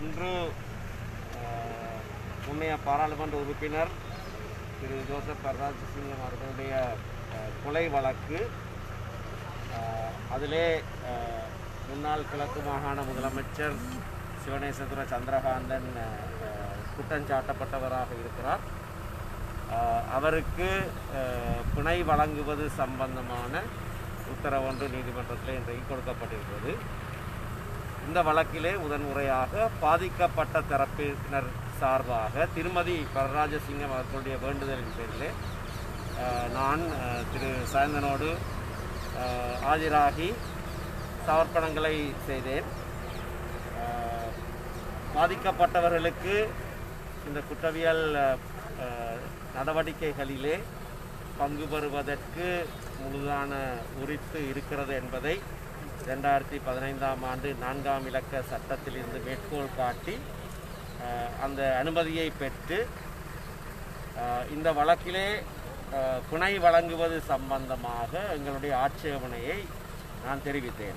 ஒன்று அஹ், முன்னைய பாராளுமன்ற உறுப்பினர் திரு ஜோசப் பரராஜசிங்கம் அவர்களுடைய அஹ், கொலை வழக்கு அஹ், அதிலே அஹ், முன்னாள் கிழக்கு மாகாண முதலமைச்சர் சிவனேசதுர சந்திரகாந்தன் அஹ், அஹ், குற்றஞ்சாட்டப்பட்டவராக இருக்கிறார் அஹ், அவருக்கு அஹ், பிணை வழங்குவது சம்பந்தமான உத்தரவொன்று நீதிமன்றத்தில் இன்றைக்கு கொடுக்கப்பட்டிருக்கிறது இந்த வழக்கிலே முதன்முறையாக பாதிக்கப்பட்ட தரப்பினர் சார்பாக திருமதி வரராஜசிங்கம் அவர்களுடைய வேண்டுதலின் பேரிலே அஹ், நான் அஹ், திரு சாயந்தனோடு அஹ், ஆஜராகி சமர்ப்பணங்களை செய்தேன் அஹ், பாதிக்கப்பட்டவர்களுக்கு இந்த குற்றவியல் அஹ், அஹ், நடவடிக்கைகளிலே பங்கு பெறுவதற்கு முழுதான உரித்து இருக்கிறது என்பதை ரெண்டாயிரத்தி பதினைந்தாம் ஆண்டு நான்காம் இலக்க சட்டத்திலிருந்து மேற்கோள் காட்டி அஹ், அந்த அனுமதியை பெற்று அஹ், இந்த வழக்கிலே அஹ், பிணை வழங்குவது சம்பந்தமாக எங்களுடைய ஆட்சேபனையை நான் தெரிவித்தேன்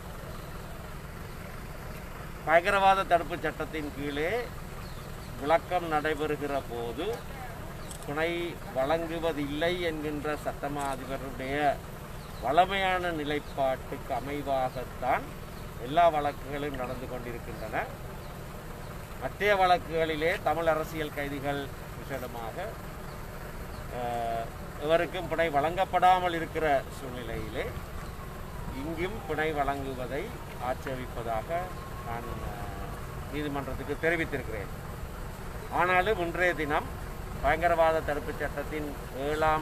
பயங்கரவாத தடுப்பு சட்டத்தின் கீழே விளக்கம் நடைபெறுகிற போது துணை வழங்குவதில்லை என்கின்ற சட்டமா அதிபருடைய வளமையான நிலைப்பாட்டுக்கு அமைவாகத்தான் எல்லா வழக்குகளும் நடந்து கொண்டிருக்கின்றன மற்ற வழக்குகளிலே தமிழ் அரசியல் கைதிகள் விசேடமாக அஹ், எவருக்கும் பிணை வழங்கப்படாமல் இருக்கிற சூழ்நிலையிலே இங்கும் பிணை வழங்குவதை ஆட்சேபிப்பதாக நான் அஹ், நீதிமன்றத்துக்கு தெரிவித்திருக்கிறேன் ஆனாலும் இன்றைய தினம் பயங்கரவாத தடுப்புச் சட்டத்தின் ஏழாம்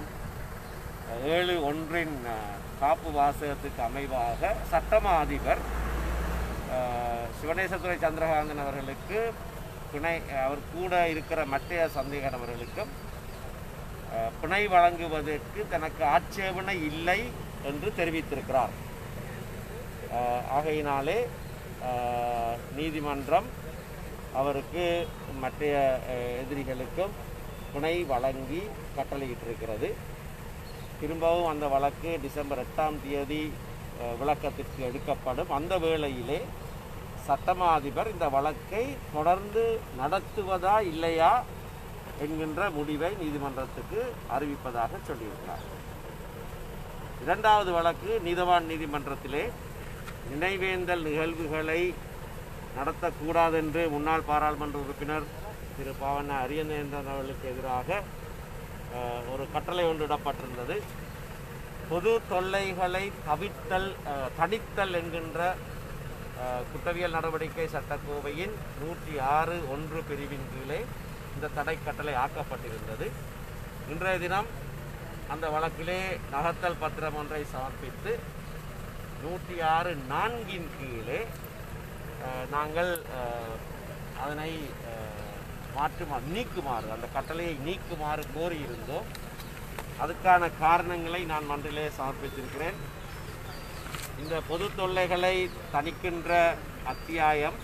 ஏழு ஒன்றின் அஹ், காப்பு வாசகத்துக்கு அமைவாக சட்டமா அதிபர் அஹ், சிவனேசதுரை சந்திரகாந்தன் அவர்களுக்கு பிணை அவர் கூட இருக்கிற மற்ற சந்தேக நபர்களுக்கும் அஹ், பிணை வழங்குவதற்கு தனக்கு ஆட்சேபனை இல்லை என்று தெரிவித்திருக்கிறார் அஹ், ஆகையினாலே அஹ், நீதிமன்றம் அவருக்கு மற்ற அஹ், எதிரிகளுக்கும் பிணை வழங்கி கட்டளையிட்டிருக்கிறது திரும்பவும் அந்த வழக்கு டிசம்பர் எட்டாம் தேதி அஹ், விளக்கத்திற்கு எடுக்கப்படும் அந்த வேளையிலே சட்டமா அதிபர் இந்த வழக்கை தொடர்ந்து நடத்துவதா இல்லையா என்கின்ற முடிவை நீதிமன்றத்துக்கு அறிவிப்பதாக சொல்லியிருக்கிறார் இரண்டாவது வழக்கு நீதவான் நீதிமன்றத்திலே நினைவேந்தல் நிகழ்வுகளை நடத்தக்கூடாதென்று முன்னாள் பாராளுமன்ற உறுப்பினர் திரு பாவண்ண அரியநேந்திரன் அவர்களுக்கு எதிராக அஹ், ஒரு கட்டளை ஒன்று இடப்பட்டிருந்தது பொது தொல்லைகளை தவிர்த்தல் அஹ், தணித்தல் என்கின்ற அஹ், குற்றவியல் நடவடிக்கை சட்டக்கோவையின் நூற்றி ஆறு ஒன்று பிரிவின் கீழே இந்த தடை கட்டளை ஆக்கப்பட்டிருந்தது இன்றைய தினம் அந்த வழக்கிலே நகர்த்தல் பத்திரம் ஒன்றை சமர்ப்பித்து நூற்றி ஆறு நான்கின் கீழே அஹ், நாங்கள் அஹ், அதனை அஹ், மாற்றுமா நீக்குமாறு அந்த கட்டளையை நீக்குமாறு கோரியிருந்தோம் அதுக்கான காரணங்களை நான் மன்றிலே சமர்ப்பித்திருக்கிறேன் இந்த பொது தொல்லைகளை தணிக்கின்ற அத்தியாயம்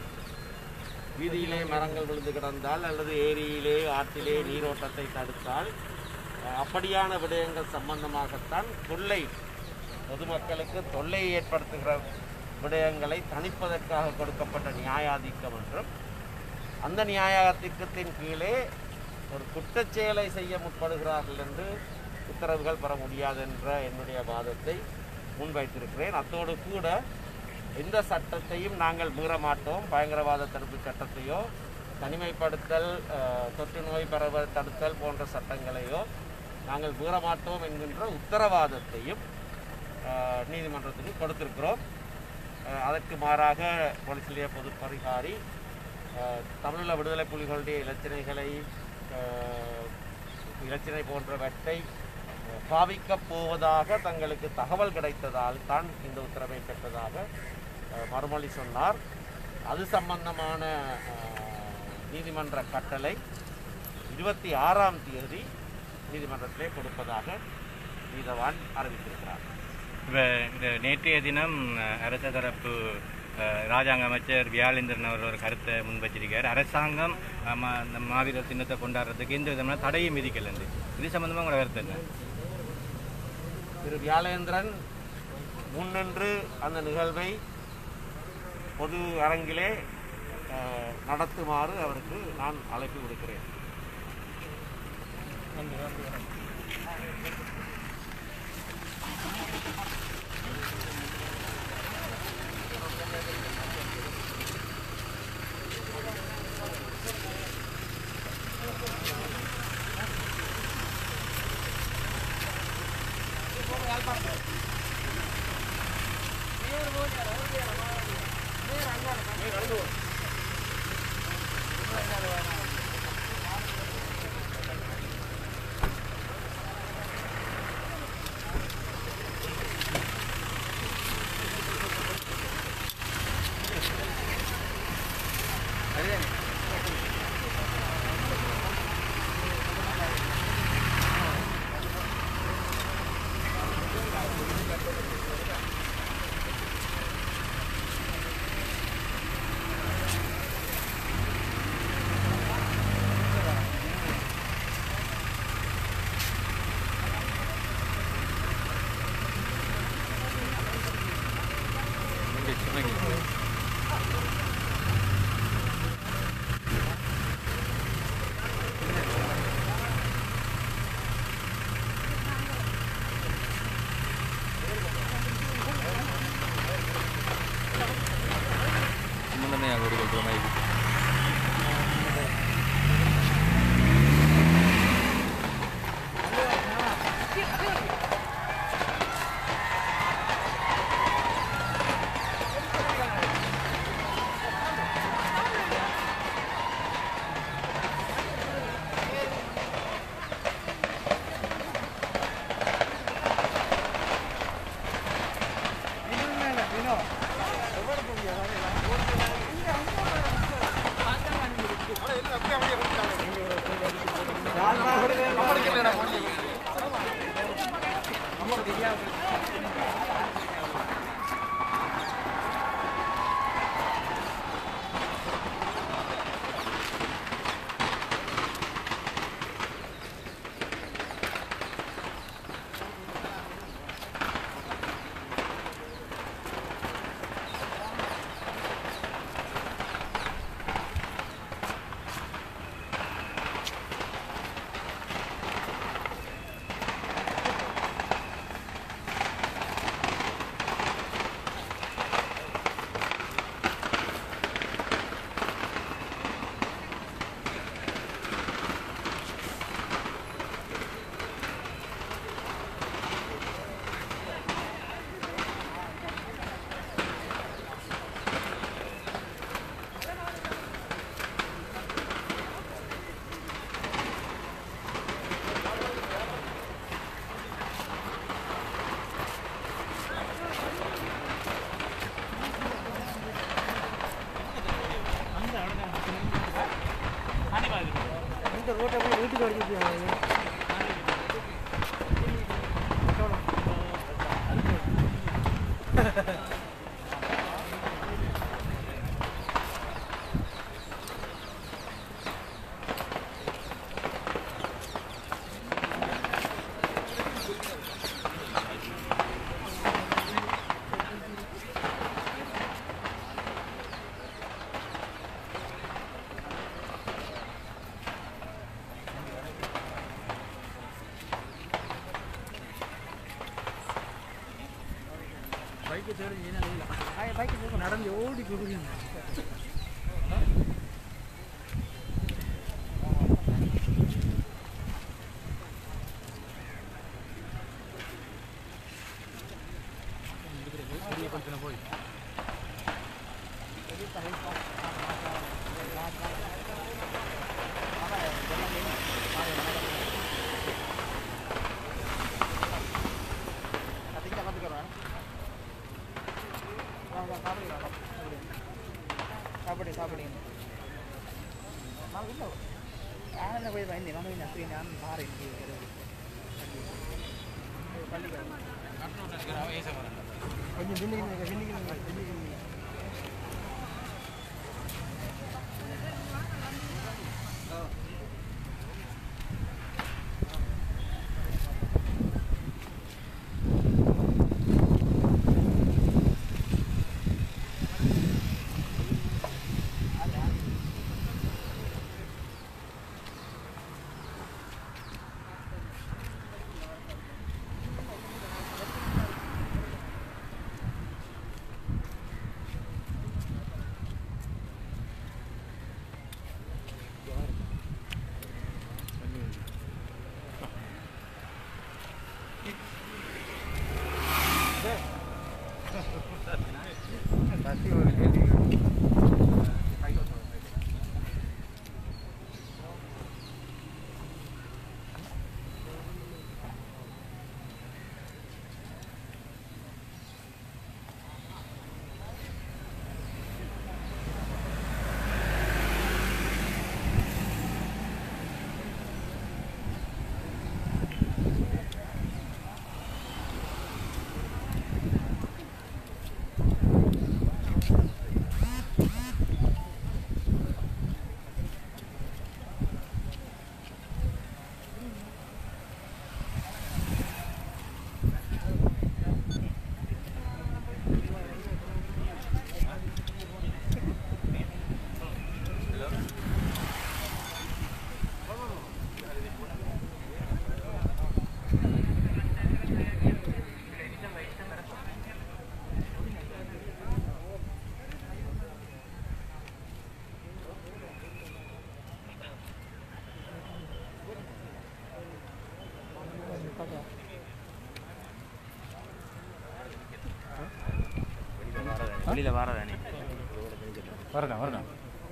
வீதியிலே மரங்கள் விழுந்து கிடந்தால் அல்லது ஏரியிலே ஆற்றிலே நீரோட்டத்தை தடுத்தால் அஹ், அப்படியான விடயங்கள் சம்பந்தமாகத்தான் தொல்லை பொதுமக்களுக்கு தொல்லையை ஏற்படுத்துகிற விடயங்களை தணிப்பதற்காக கொடுக்கப்பட்ட நியாயாதிக்கம் என்றும் அந்த நியாயாதிக்கத்தின் கீழே ஒரு குற்றச் செயலை செய்ய முற்படுகிறார்கள் என்று உத்தரவுகள் பெற முடியாது என்ற என்னுடைய வாதத்தை முன்வைத்திருக்கிறேன் அத்தோடு கூட எந்த சட்டத்தையும் நாங்கள் மீற மாட்டோம் பயங்கரவாத தடுப்பு சட்டத்தையோ தனிமைப்படுத்தல் அஹ், தொற்று நோய் பரவ தடுத்தல் போன்ற சட்டங்களையோ நாங்கள் மீற மாட்டோம் என்கின்ற உத்தரவாதத்தையும் அஹ், நீதிமன்றத்துக்கு கொடுத்திருக்கிறோம் அஹ், அதற்கு மாறாக போலீஸ் நிலைய பொது பரிகாரி அஹ், தமிழீழ விடுதலை புலிகளுடைய இலச்சினைகளை அஹ், இலச்சினை போன்றவற்றை அஹ், பாவிக்கப் போவதாக தங்களுக்கு தகவல் கிடைத்ததால் தான் இந்த உத்தரவை பெற்றதாக அஹ், மறுமொழி சொன்னார் அது சம்பந்தமான அஹ், நீதிமன்ற கட்டளை இருபத்தி ஆறாம் தேதி நீதிமன்றத்திலே கொடுப்பதாக நீதவான் அறிவித்திருக்கிறார் இப்போ இந்த நேற்றைய தினம் அஹ், அரச தரப்பு அஹ், ராஜாங்க அமைச்சர் வியாழேந்திரன் அவர் ஒரு கருத்தை முன்வச்சிருக்கார் அரசாங்கம் அஹ், மா- இந்த மாவீரர் சின்னத்தை கொண்டாடுறதுக்கு எந்த விதமான தடையும் விதிக்கலந்து இது சம்பந்தமா உங்களோட கருத்து என்ன திரு வியாழேந்திரன் முன்னின்று அந்த நிகழ்வை பொது அரங்கிலே அஹ், நடத்துமாறு அவருக்கு நான் அழைப்பு விடுக்கிறேன் തന്നെയാണ് ഒരു കൊണ്ടുവന്നായി நடந்து ஓடி போகுது போய் சாப்பிடு சாப்பிடு நான் இல்லை நான் போய் வந்தேன் நான் போய் அப்படி நான் பாரு கொஞ்சம் பின்னிக்கணும் பின்னிக்கணும் பின்னிக்கணும் வெளியில் வரதானே வரணும் வரணும்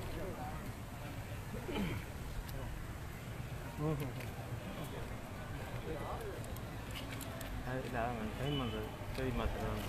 அது இல்லை அதான் சைன் பண்ணுறது சரி மாத்திரம்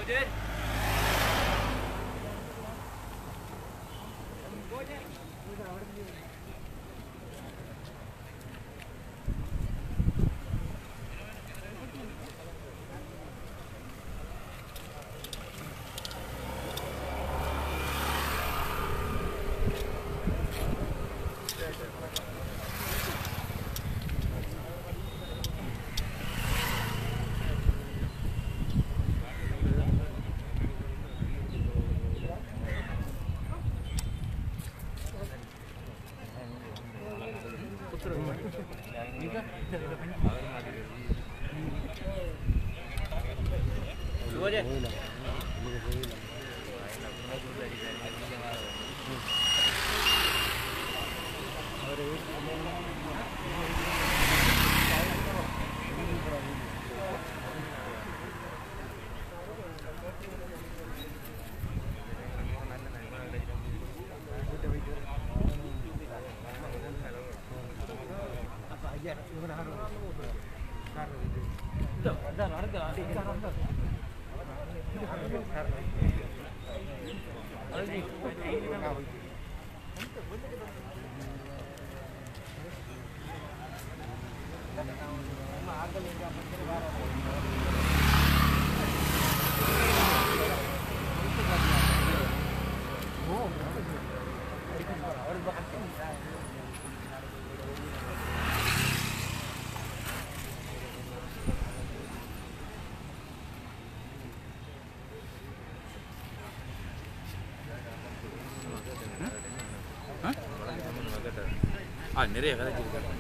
ஆ நிறைய கதை இருக்காரு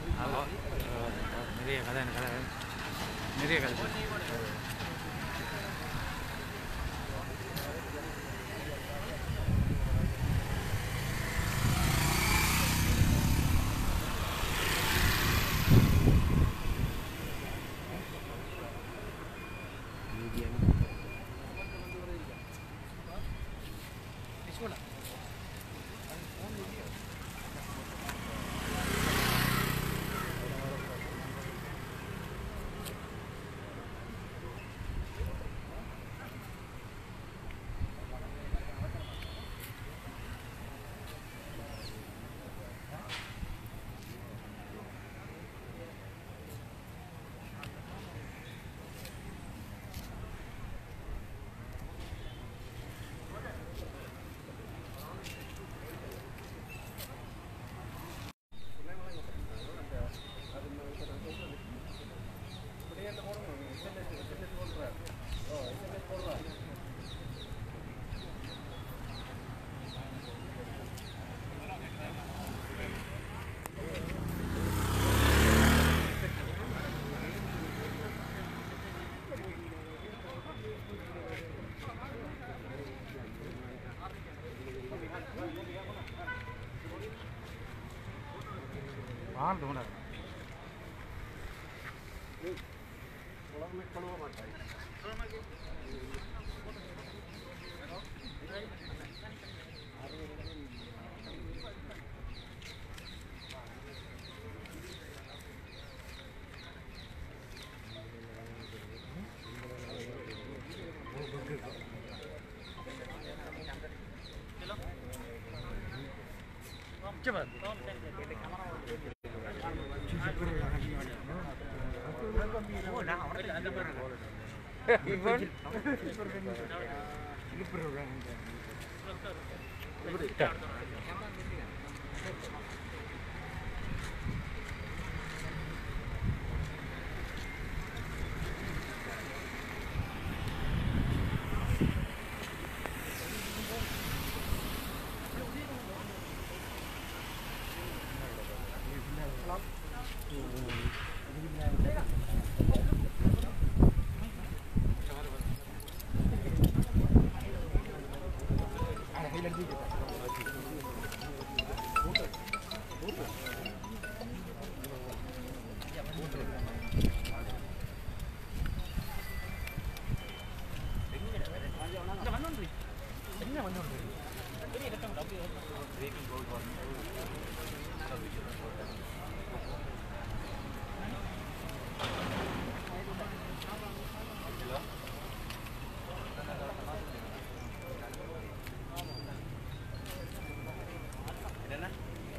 நிறைய கதை கதை நிறைய கதை வாழ்ந்து உணர் என்ன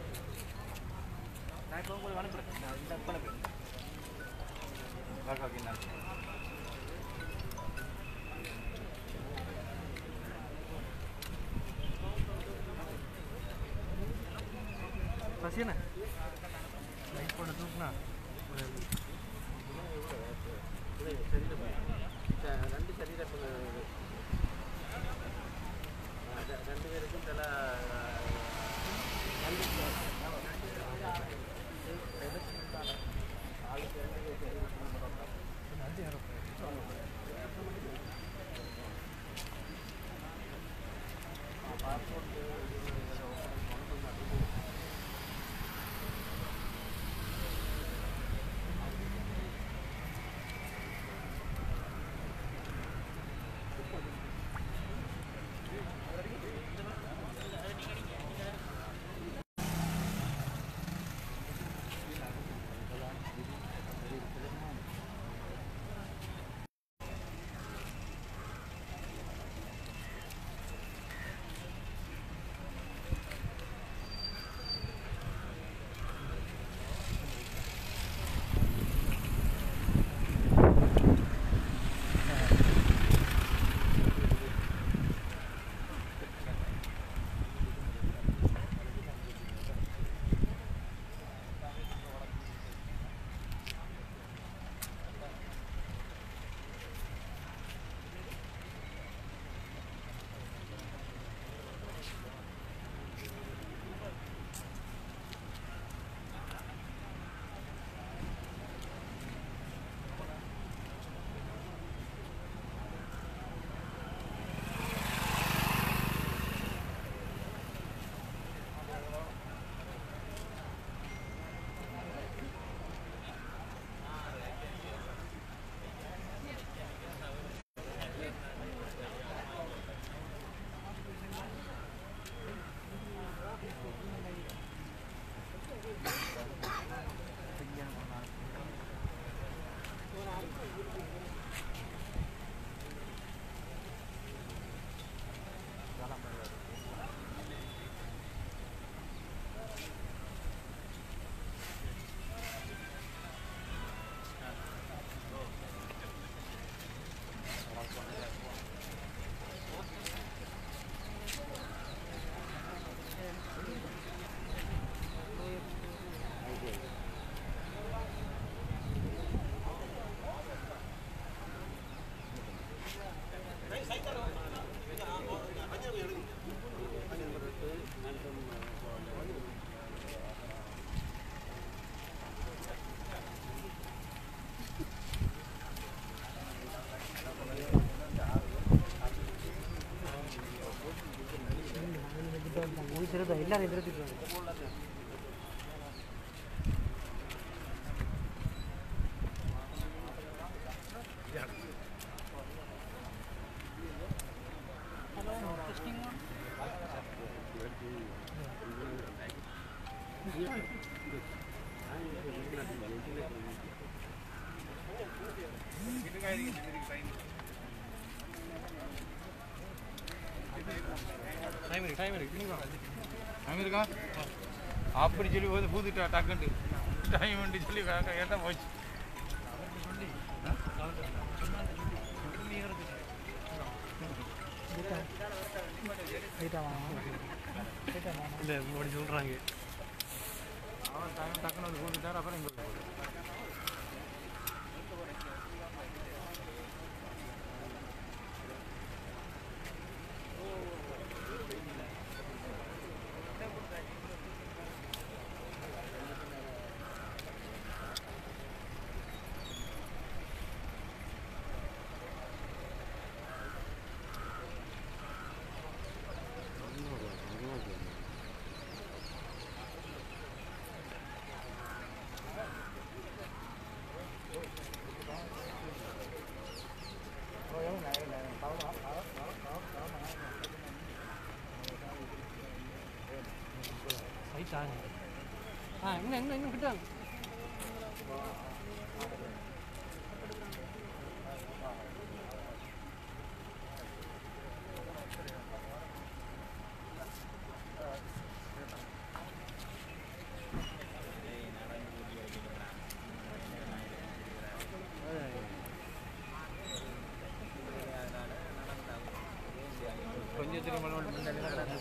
நான் இப்போ உங்களுக்கு அனுப்புகிறேன் நான் இந்த அனுப்புகிறேன் ஓகே ஓகே நான் பசியண்ணே லைட் போட்டு தூக்குனா ரெண்டு சரீரத்தில் ரெண்டு பேருக்கும் சில எல்லாரும் எதிர்த்துட்டு டைம் இருக்கு டைம் இருக்கு நீங்க டைம் இருக்கா அப்படி சொல்லி வந்து பூத்துட்டா டக்குன்ட்டு டைம் வந்து சொல்லி கேட்டா போச்சு இல்லை அப்படி சொல்கிறாங்க அவன் டைம் டக்குன்னு வந்து பூத்துட்டார் அப்புறம் இங்கே போகுது ரைட்டா ஆ இன்னும் இன்னும் இன்னும் கிட்ட வாங்க. கொஞ்சம் திருமணம் முன்னாடி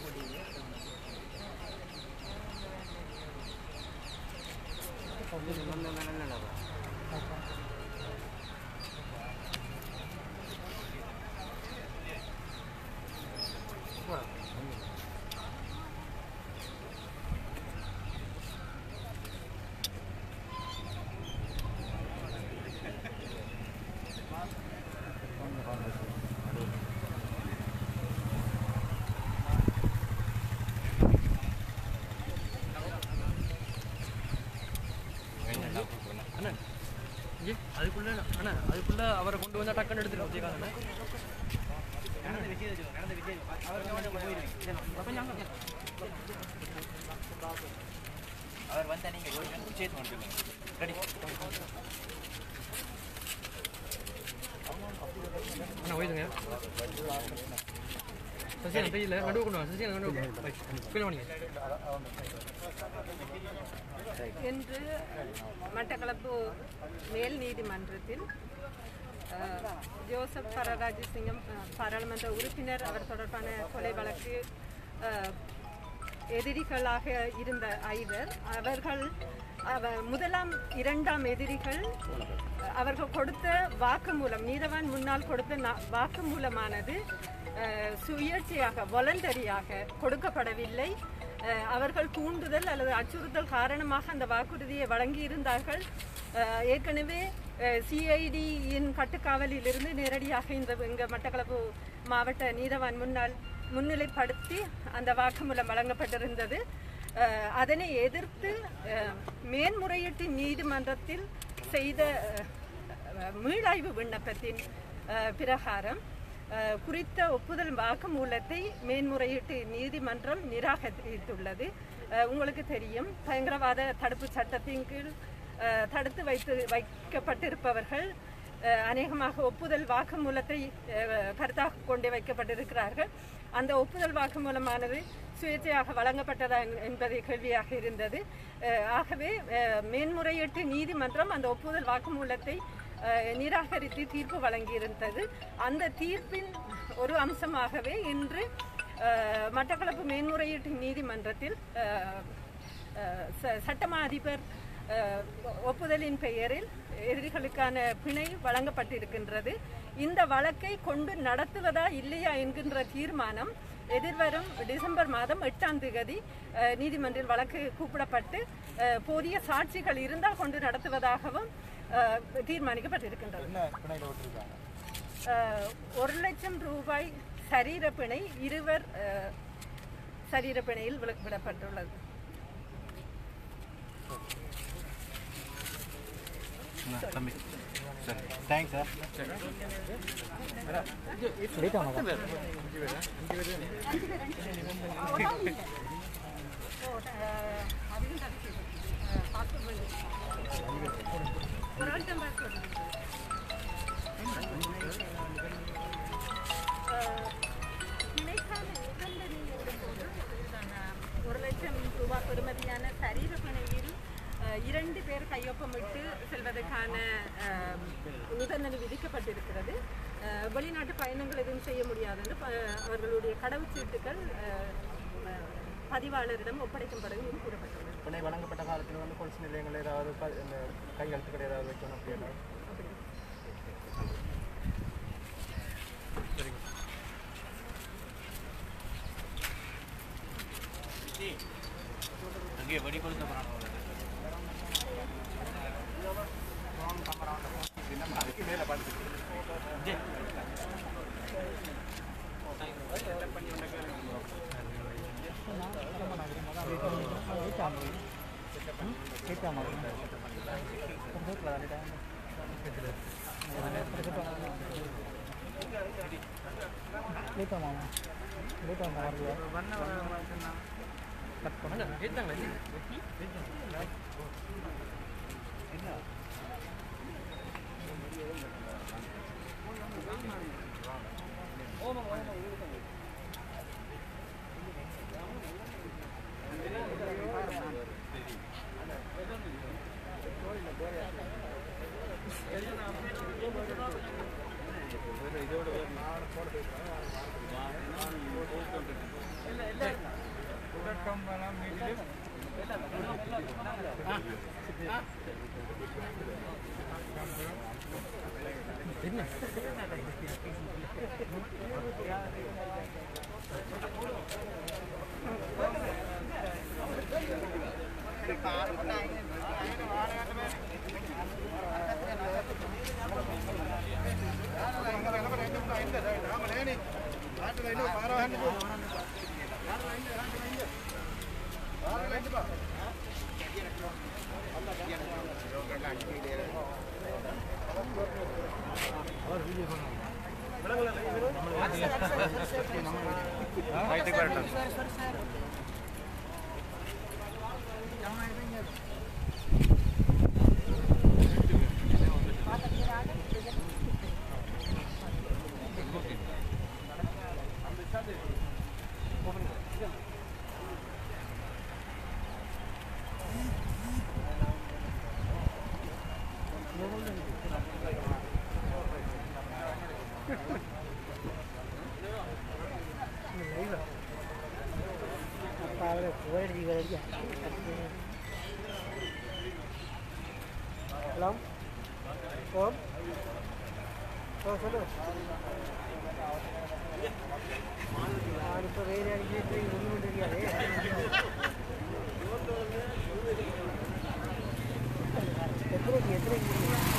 அண்ணா இங்கே அதுக்குள்ள அண்ணா அதுக்குள்ள அவரை கொண்டு வந்தா டக்குன்னு எடுத்துட்டு வச்சுக்காங்க அவர் வந்தா நீங்க சேர்த்து வந்துருங்க ரெடி அண்ணா ஓய்துங்க சசியன் தெரியல நடுவு கொண்டு வாங்க சசியன் நடுவு கீழே வாங்க இன்று மட்டக்களப்பு மேல் நீதிமன்றத்தில் அஹ், ஜோசப் பரராஜசிங்கம் அஹ், பாராளுமன்ற உறுப்பினர் அவர் தொடர்பான கொலை வழக்கு அஹ், எதிரிகளாக இருந்த ஐவர் அவர்கள் அவ முதலாம் இரண்டாம் எதிரிகள் அஹ், அவர்கள் கொடுத்த வாக்குமூலம் நீதவான் முன்னால் கொடுத்த நா- வாக்குமூலமானது அஹ், சுயேட்சையாக வாலண்டரியாக கொடுக்கப்படவில்லை அஹ், அவர்கள் தூண்டுதல் அல்லது அச்சுறுத்தல் காரணமாக அந்த வாக்குறுதியை வழங்கியிருந்தார்கள் அஹ், ஏற்கனவே சிஐடியின் கட்டுக்காவலில் இருந்து நேரடியாக இந்த இங்க மட்டக்களப்பு மாவட்ட நீதவான் முன்னால் முன்னிலைப்படுத்தி அந்த வாக்குமூலம் வழங்கப்பட்டிருந்தது அஹ், அதனை எதிர்த்து அஹ், மேன்முறையீட்டு நீதிமன்றத்தில் செய்த அஹ், மீளாய்வு விண்ணப்பத்தின் அஹ், பிரகாரம் அஹ், குறித்த ஒப்புதல் வாக்குமூலத்தை மேன்முறையீட்டு நீதிமன்றம் நிராகரித்துள்ளது அஹ், உங்களுக்கு தெரியும் பயங்கரவாத தடுப்பு சட்டத்தின் கீழ் அஹ், தடுத்து வைத்து வைக்கப்பட்டிருப்பவர்கள் அஹ், அநேகமாக ஒப்புதல் வாக்குமூலத்தை அஹ், கருத்தாக கொண்டு வைக்கப்பட்டிருக்கிறார்கள் அந்த ஒப்புதல் வாக்குமூலமானது சுயேட்சையாக வழங்கப்பட்டதா என்- என்பது கேள்வியாக இருந்தது அஹ், ஆகவே அஹ், மேன்முறையீட்டு நீதிமன்றம் அந்த ஒப்புதல் வாக்குமூலத்தை அஹ், நிராகரித்து தீர்ப்பு வழங்கியிருந்தது அந்த தீர்ப்பின் ஒரு அம்சமாகவே இன்று அஹ், மட்டக்களப்பு மேன்முறையீட்டு நீதிமன்றத்தில் அஹ், அஹ், ச- சட்டமா அதிபர் அஹ், ஒப்புதலின் பெயரில் எதிரிகளுக்கான பிணை வழங்கப்பட்டிருக்கின்றது இந்த வழக்கை கொண்டு நடத்துவதா இல்லையா என்கின்ற தீர்மானம் எதிர்வரும் டிசம்பர் மாதம் எட்டாம் தேதி அஹ், நீதிமன்றில் வழக்கு கூப்பிடப்பட்டு அஹ், போதிய சாட்சிகள் இருந்தால் கொண்டு நடத்துவதாகவும் அஹ், தீர்மானிக்கப்பட்டிருக்கின்றது அஹ், ஒரு லட்சம் ரூபாய் சரீர பிணை இருவர் அஹ், சரீர பிணையில் வில- விடப்பட்டுள்ளது தம்பி சரி தேங்க்ஸ் சார் ஓ, அஹ், அதிகம் தடுத்து பார்க்க வேண்டியது ஒரு ஆள் தான் பார்க்க வேண்டியது அஹ், பிணைக்கான நிபந்தனை எடுக்கும்போது, அஹ், ஒரு லட்சம் ரூபாய் பெறுமதியான சரீர பிணையில் அஹ், இரண்டு பேர் கையொப்பமிட்டு செல்வதற்கான அஹ், நிபந்தனை விதிக்கப்பட்டிருக்கிறது அஹ், வெளிநாட்டு பயணங்கள் எதுவும் செய்ய முடியாது என்று ப- அவர்களுடைய கடவுச்சீட்டுகள் அஹ், அஹ், பதிவாளரிடம் ஒப்படைக்கப்படும் என்று கூறப்பட்டுள்ளது பிணை வழங்கப்பட்ட காலத்தில் வந்து பொலிஸ் நிலையங்கள் ஏதாவது ப- இந்த கையெழுத்துக்கள் ஏதாவது வைக்கணும் அப்படின்னா அங்கேயே வெடி கொடுத்த போகிறாங்க கட் பண்ண அண்ணா ஏத்தாங்களா இல்லை வயிற்றுக்கு வரட்டும் அப்போ அவரை போரடி வரடியா ஹலோ ஓம் ஓ சொல்லு நான் இப்போ வேறு அடிச்சு ஒன்றும் தெரியாது எத்தனைக்கு எத்தனைக்கு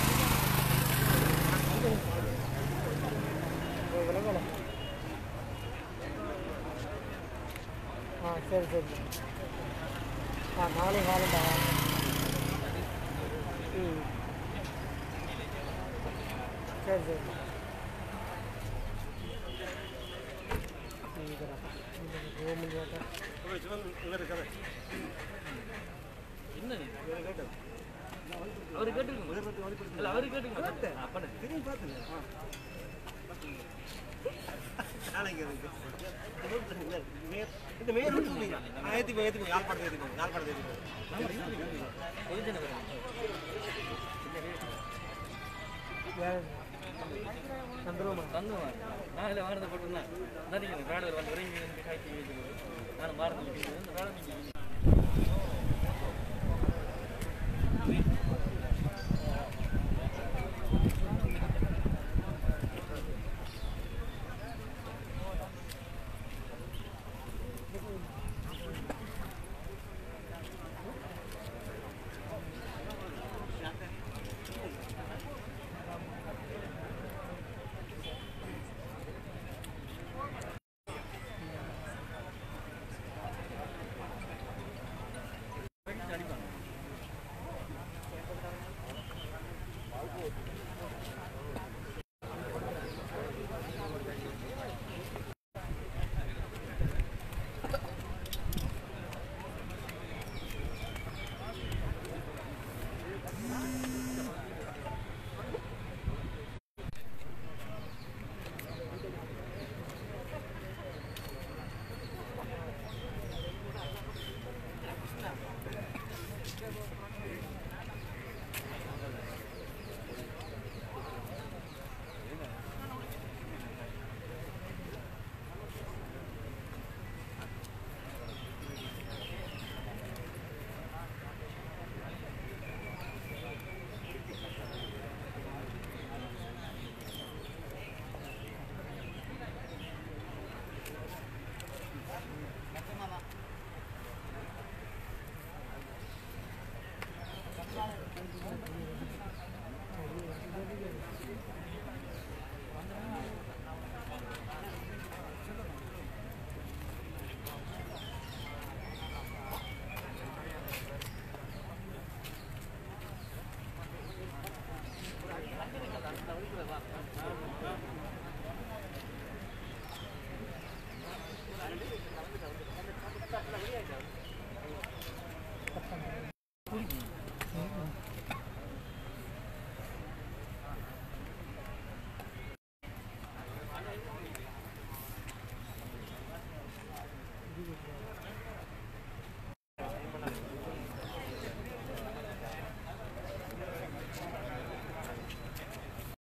விலகலை ஆ சரி சரி ஆ நாளை காலண்டா ம் சரி சரி என்ன அவரு கேட்டுருக்கோம் இல்ல அவரு கேட்டுருக்கோம் அப்ப திரும்பி பார்த்துங்க இந்த மேல் ஏற்றி ஏற்றி யாழ்ப்பாணத்தை ஏற்றி யாழ்ப்பாணத்தை ஏற்றி பொதுஜன வரும் வந்துடுவோமா தந்துவார் நான் இல்லை வாரத்தை போட்டுருந்தேன் நிறைய ராடர் வந்து விரைவி எனக்கு காய்ச்சி வச்சுக்கோ நான் வாரத்தில் இந்த ராடர் அடிப்பாங்க ஆ